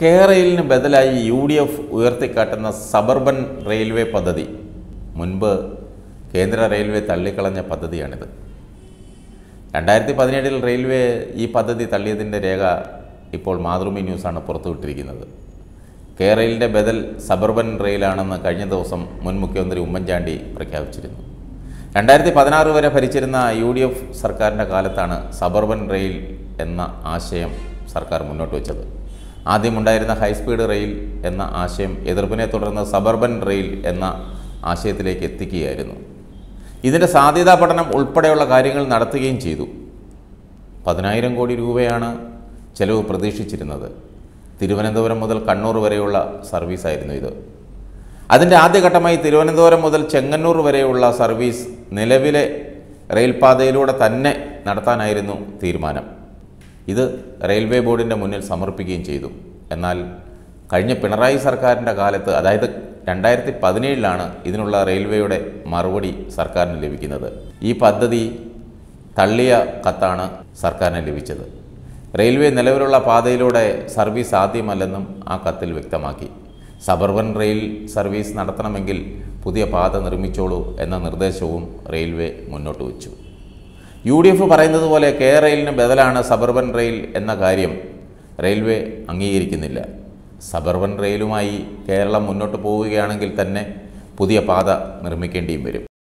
കേരളിന് ബദലായി U D F ഉയർത്തിക്കാട്ടുന്ന suburban railway പദ്ധതി മുൻപ് കേന്ദ്ര റെയിൽവേ തള്ളിക്കളഞ്ഞ പദ്ധതിയാണിത് രണ്ടായിരത്തി പതിനേഴിൽ റെയിൽവേ ഈ പദ്ധതി തള്ളിയതിൻ്റെ രേഖ ഇപ്പോൾ മാതൃഭൂമി ന്യൂസാണ് പുറത്തുവിട്ടിരിക്കുന്നത് കേരളിൻ്റെ ബദൽ സബർബൻ റെയിലാണെന്ന് കഴിഞ്ഞ ദിവസം മുൻ മുഖ്യമന്ത്രി ഉമ്മൻചാണ്ടി പ്രഖ്യാപിച്ചിരുന്നു രണ്ടായിരത്തി പതിനാറ് വരെ ഭരിച്ചിരുന്ന യു ഡി എഫ് സർക്കാരിൻ്റെ കാലത്താണ് സബർബൻ റെയിൽ എന്ന ആശയം സർക്കാർ മുന്നോട്ട് വെച്ചത് ആദ്യമുണ്ടായിരുന്ന ഹൈസ്പീഡ് റെയിൽ എന്ന ആശയം എതിർപ്പിനെ തുടർന്ന് സബർബൻ റെയിൽ എന്ന ആശയത്തിലേക്ക് എത്തിക്കുകയായിരുന്നു ഇതിൻ്റെ സാധ്യതാ പഠനം ഉൾപ്പെടെയുള്ള കാര്യങ്ങൾ നടത്തുകയും ചെയ്തു പതിനായിരം കോടി രൂപയാണ് ചെലവ് പ്രതീക്ഷിച്ചിരുന്നത് തിരുവനന്തപുരം മുതൽ കണ്ണൂർ വരെയുള്ള സർവീസായിരുന്നു ഇത് അതിൻ്റെ ആദ്യഘട്ടമായി തിരുവനന്തപുരം മുതൽ ചെങ്ങന്നൂർ വരെയുള്ള സർവീസ് നിലവിലെ റെയിൽപാതയിലൂടെ തന്നെ നടത്താനായിരുന്നു തീരുമാനം ഇത് റെയിൽവേ ബോർഡിൻ്റെ മുന്നിൽ സമർപ്പിക്കുകയും ചെയ്തു എന്നാൽ കഴിഞ്ഞ പിണറായി സർക്കാരിൻ്റെ കാലത്ത് അതായത് രണ്ടായിരത്തി പതിനേഴിലാണ് ഇതിനുള്ള റെയിൽവേയുടെ മറുപടി സർക്കാരിന് ലഭിക്കുന്നത് ഈ പദ്ധതി തള്ളിയ കത്താണ് സർക്കാരിന് ലഭിച്ചത് റെയിൽവേ നിലവിലുള്ള പാതയിലൂടെ സർവീസ് സാധ്യമല്ലെന്നും ആ കത്തിൽ വ്യക്തമാക്കി സബർബൻ റെയിൽ സർവീസ് നടത്തണമെങ്കിൽ പുതിയ പാത നിർമ്മിച്ചോളൂ എന്ന നിർദ്ദേശവും റെയിൽവേ മുന്നോട്ട് വച്ചു യു ഡി എഫ് പറയുന്നത് പോലെ കെ റെയിലിന് ബദലാണ് സബർബൻ റെയിൽ എന്ന കാര്യം റെയിൽവേ അംഗീകരിക്കുന്നില്ല സബർബൻ റെയിലുമായി കേരളം മുന്നോട്ട് പോവുകയാണെങ്കിൽ തന്നെ പുതിയ പാത നിർമ്മിക്കേണ്ടിയും വരും